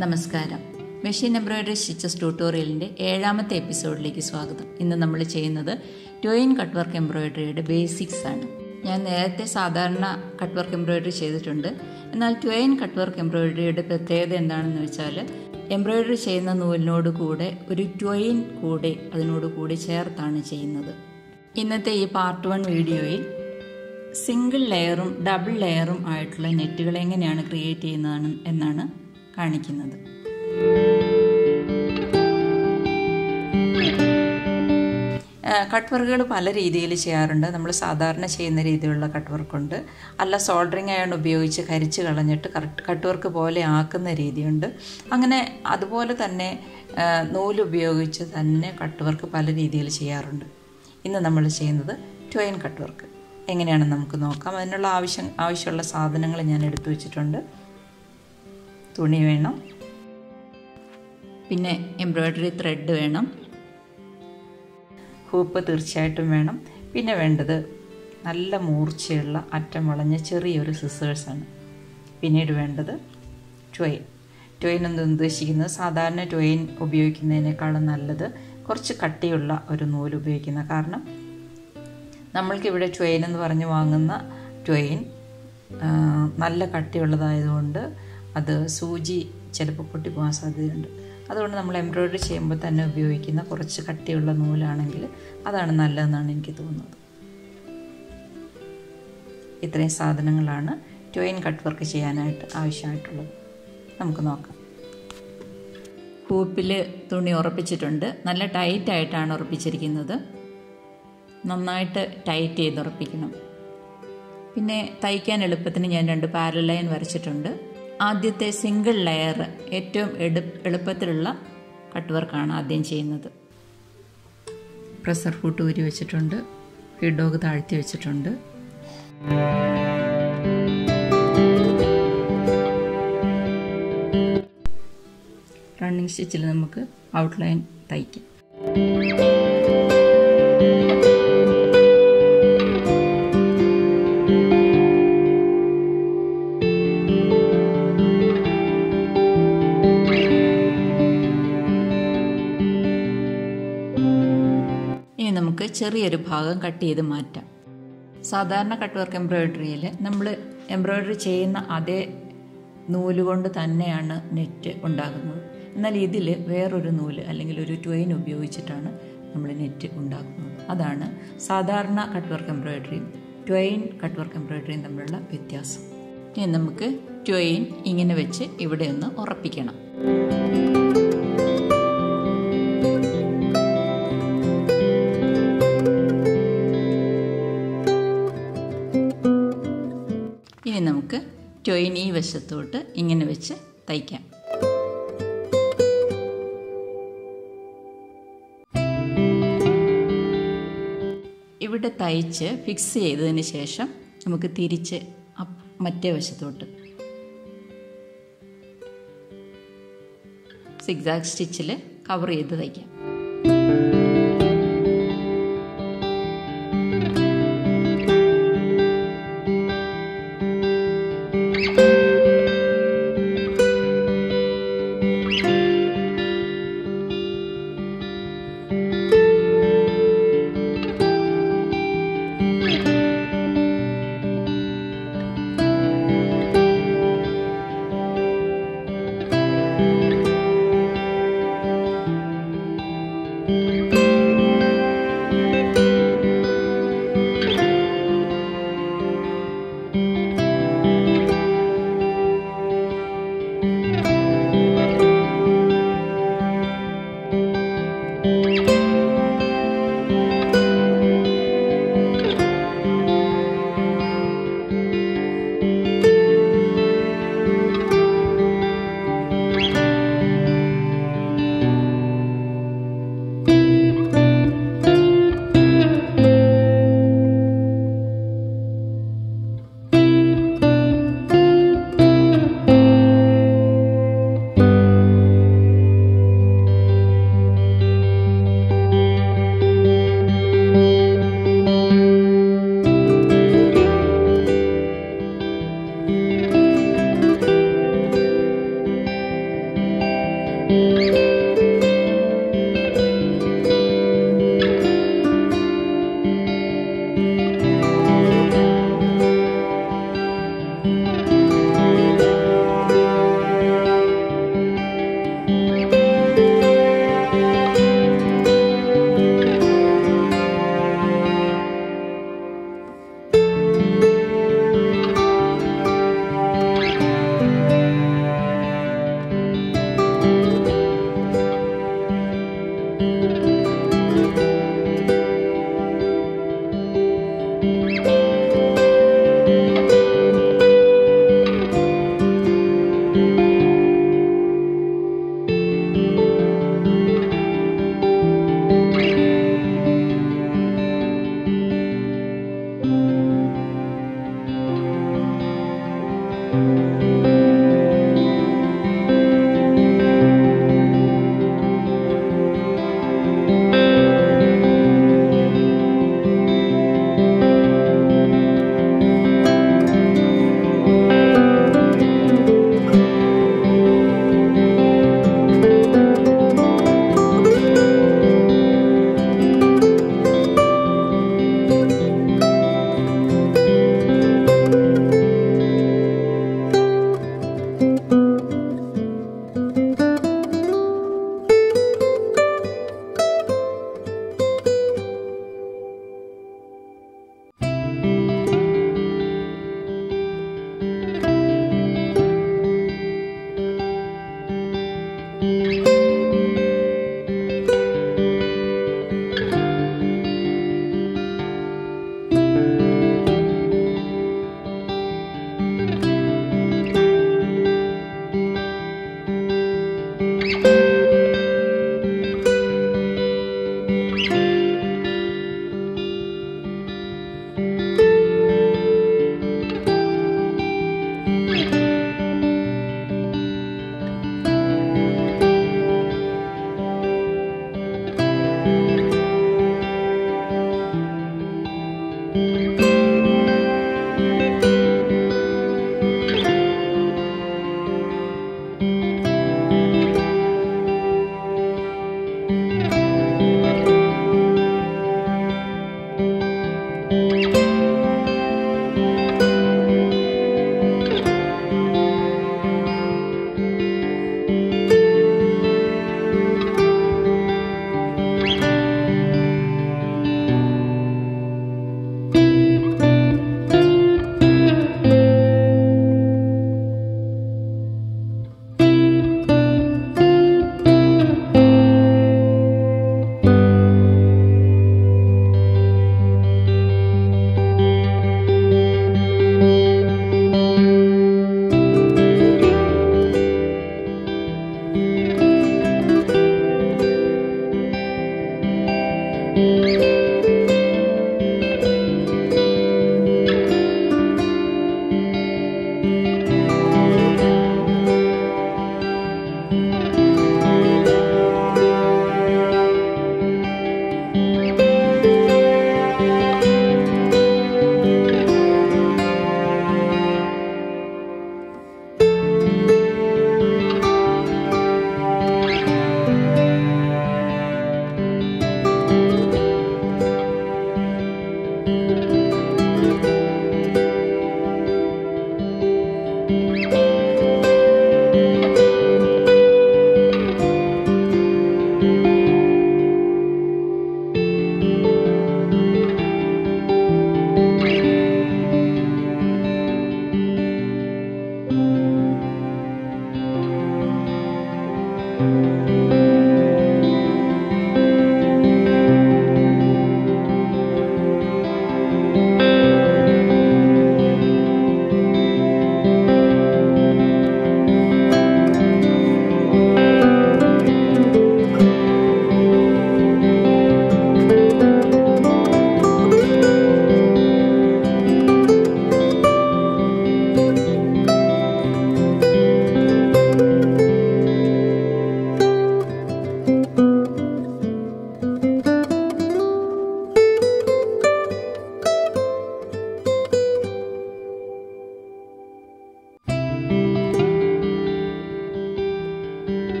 നമസ്കാരം machine embroidery stitches ട്യൂട്ടോറിയലിൻ്റെ ഏഴാമത്തെ എപ്പിസോഡിലേക്ക് സ്വാഗതം ഇന്ന് നമ്മൾ ചെയ്യുന്നത് ടോയിൻ കട്ട് വർക്ക് എംബ്രോയിഡറിയുടെ ബേസിക്സ് ആണ് ഞാൻ നേരത്തെ സാധാരണ കട്ട് വർക്ക് എംബ്രോയിഡറി ചെയ്തിട്ടുണ്ട് എന്നാൽ ട്വയിൻ കട്ട് വർക്ക് എംബ്രോയിഡറിയുടെ പ്രത്യേകത എന്താണെന്ന് വെച്ചാൽ എംബ്രോയിഡറി ചെയ്യുന്ന നൂലിനോട് കൂടെ ഒരു ട്വയിൻ കൂടെ അതിനോട് കൂടി ചേർത്താണ് ചെയ്യുന്നത് ഇന്നത്തെ ഈ പാർട്ട് വൺ വീഡിയോയിൽ സിംഗിൾ ലെയറും ഡബിൾ ലെയറും ആയിട്ടുള്ള നെറ്റുകൾ എങ്ങനെയാണ് ക്രിയേറ്റ് ചെയ്യുന്നതാണ് എന്നാണ് കാണിക്കുന്നത് കട്ട് വർക്കുകൾ പല രീതിയിൽ ചെയ്യാറുണ്ട് നമ്മൾ സാധാരണ ചെയ്യുന്ന രീതിയിലുള്ള കട്ട് വർക്കുണ്ട് അല്ല സോൾഡറിങ് അയൺ ഉപയോഗിച്ച് കരിച്ച് കളഞ്ഞിട്ട് കറക്റ്റ് കട്ട് വർക്ക് പോലെ ആക്കുന്ന രീതിയുണ്ട് അങ്ങനെ അതുപോലെ തന്നെ നൂല് ഉപയോഗിച്ച് തന്നെ കട്ട് വർക്ക് പല രീതിയിൽ ചെയ്യാറുണ്ട് ഇന്ന് നമ്മൾ ചെയ്യുന്നത് ട്വയിൻ കട്ട് വർക്ക് എങ്ങനെയാണെന്ന് നമുക്ക് നോക്കാം അതിനുള്ള ആവശ്യം ആവശ്യമുള്ള സാധനങ്ങൾ ഞാൻ എടുത്തു വെച്ചിട്ടുണ്ട് തുണി വേണം പിന്നെ എംബ്രോയ്ഡറി ത്രെഡ് വേണം ഹൂപ്പ് തീർച്ചയായിട്ടും വേണം പിന്നെ വേണ്ടത് നല്ല മൂർച്ചയുള്ള അറ്റം വളഞ്ഞ ചെറിയൊരു സിസേഴ്സാണ് പിന്നീട് വേണ്ടത് ട്വയിൻ ട്വയിൻ എന്ന് ഉദ്ദേശിക്കുന്നത് സാധാരണ ട്വയിൻ ഉപയോഗിക്കുന്നതിനേക്കാളും നല്ലത് കുറച്ച് കട്ടിയുള്ള ഒരു നൂല് ഉപയോഗിക്കുന്ന കാരണം നമ്മൾക്കിവിടെ ട്വയിൻ എന്ന് പറഞ്ഞ് വാങ്ങുന്ന ട്വയിൻ നല്ല കട്ടിയുള്ളതായതുകൊണ്ട് അത് സൂചി ചിലപ്പോൾ പൊട്ടിപ്പോകാൻ സാധ്യതയുണ്ട് അതുകൊണ്ട് നമ്മൾ എംബ്രോയ്ഡറി ചെയ്യുമ്പോൾ തന്നെ ഉപയോഗിക്കുന്ന കുറച്ച് കട്ടിയുള്ള നൂലാണെങ്കിൽ അതാണ് നല്ലതെന്നാണ് എനിക്ക് തോന്നുന്നത് ഇത്രയും സാധനങ്ങളാണ് ട്വയിൻ കട്ട് വർക്ക് ചെയ്യാനായിട്ട് ആവശ്യമായിട്ടുള്ളത് നമുക്ക് നോക്കാം ഹൂപ്പിൽ തുണി ഉറപ്പിച്ചിട്ടുണ്ട് നല്ല ടൈറ്റായിട്ടാണ് ഉറപ്പിച്ചിരിക്കുന്നത് നന്നായിട്ട് ടൈറ്റ് ചെയ്ത് ഉറപ്പിക്കണം പിന്നെ തയ്ക്കാൻ എളുപ്പത്തിന് ഞാൻ രണ്ട് പാരൽ ലൈൻ വരച്ചിട്ടുണ്ട് ആദ്യത്തെ സിംഗിൾ ലെയർ ഏറ്റവും എടു എളുപ്പത്തിലുള്ള കട്ട് വർക്കാണ് ആദ്യം ചെയ്യുന്നത് പ്രഷർ ഫൂട്ട് ഊരി വെച്ചിട്ടുണ്ട് ഫീഡോഗ് താഴ്ത്തി വെച്ചിട്ടുണ്ട് റണ്ണിങ് സ്റ്റിച്ചിൽ നമുക്ക് ഔട്ട്ലൈൻ തയ്ക്കാം ഇനി നമുക്ക് ചെറിയൊരു ഭാഗം കട്ട് ചെയ്ത് മാറ്റാം സാധാരണ കട്ട് വർക്ക് എംബ്രോയിഡറിയിൽ നമ്മൾ എംബ്രോയിഡറി ചെയ്യുന്ന അതേ നൂല് കൊണ്ട് തന്നെയാണ് നെറ്റ് ഉണ്ടാകുന്നത് എന്നാൽ ഇതിൽ വേറൊരു നൂല് അല്ലെങ്കിൽ ഒരു ട്വയിൻ ഉപയോഗിച്ചിട്ടാണ് നമ്മൾ നെറ്റ് ഉണ്ടാക്കുന്നത് അതാണ് സാധാരണ കട്ട് വർക്ക് എംബ്രോയിഡറിയും ട്വയിൻ കട്ട് വർക്ക് എംബ്രോയിഡറിയും തമ്മിലുള്ള വ്യത്യാസം ഇനി നമുക്ക് ട്വയിൻ ഇങ്ങനെ വെച്ച് ഇവിടെ ഒന്ന് ഉറപ്പിക്കണം ഇനി നമുക്ക് ടൊയിൻ ഈ വശത്തോട്ട് ഇങ്ങനെ വെച്ച് തയ്ക്കാം ഇവിടെ തയ്ച്ച് ഫിക്സ് ചെയ്തതിന് ശേഷം നമുക്ക് തിരിച്ച് മറ്റേ വശത്തോട്ട് സിക്സാക് സ്റ്റിച്ചിൽ കവർ ചെയ്ത് തയ്ക്കാം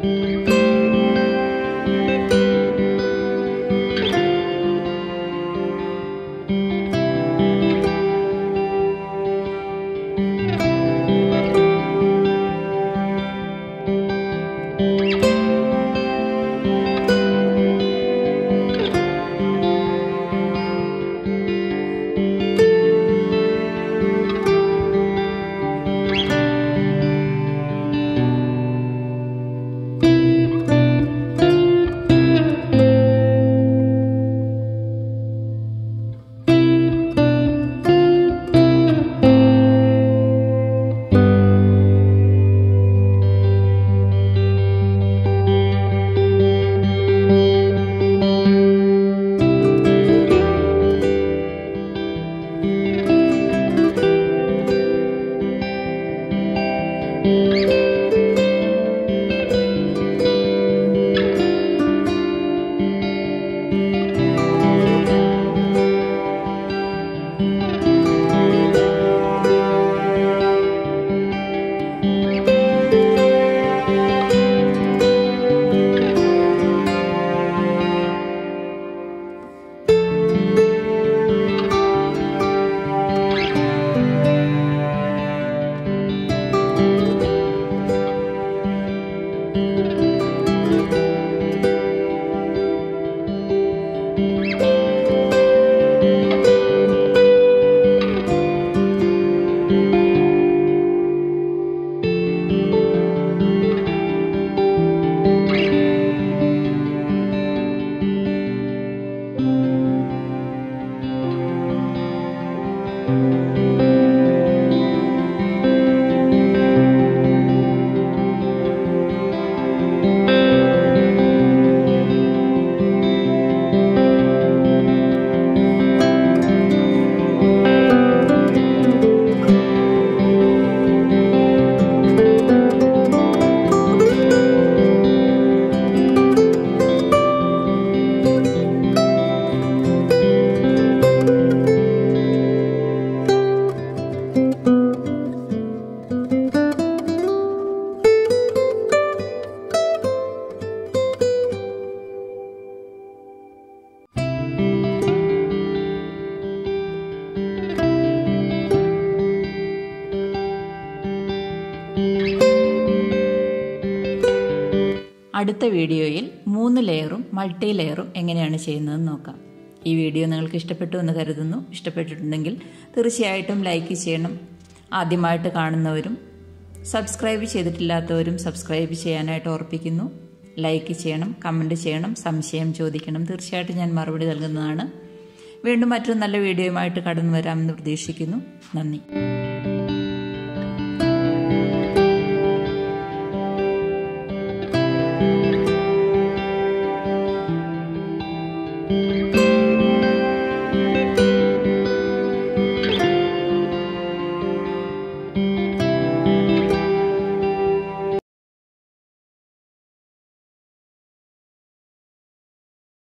അടുത്ത വീഡിയോയിൽ മൂന്ന് ലെയറും മൾട്ടി ലെയറും എങ്ങനെയാണ് ചെയ്യുന്നതെന്ന് നോക്കാം ഈ വീഡിയോ നിങ്ങൾക്ക് ഇഷ്ടപ്പെട്ടു എന്ന് കരുതുന്നു ഇഷ്ടപ്പെട്ടിട്ടുണ്ടെങ്കിൽ തീർച്ചയായിട്ടും ലൈക്ക് ചെയ്യണം ആദ്യമായിട്ട് കാണുന്നവരും സബ്സ്ക്രൈബ് ചെയ്തിട്ടില്ലാത്തവരും സബ്സ്ക്രൈബ് ചെയ്യാനായിട്ട് ഓർപ്പിക്കുന്നു ലൈക്ക് ചെയ്യണം കമൻറ്റ് ചെയ്യണം സംശയം ചോദിക്കണം തീർച്ചയായിട്ടും ഞാൻ മറുപടി നൽകുന്നതാണ് വീണ്ടും മറ്റൊരു നല്ല വീഡിയോയുമായിട്ട് കടന്നു വരാമെന്ന് പ്രതീക്ഷിക്കുന്നു നന്ദി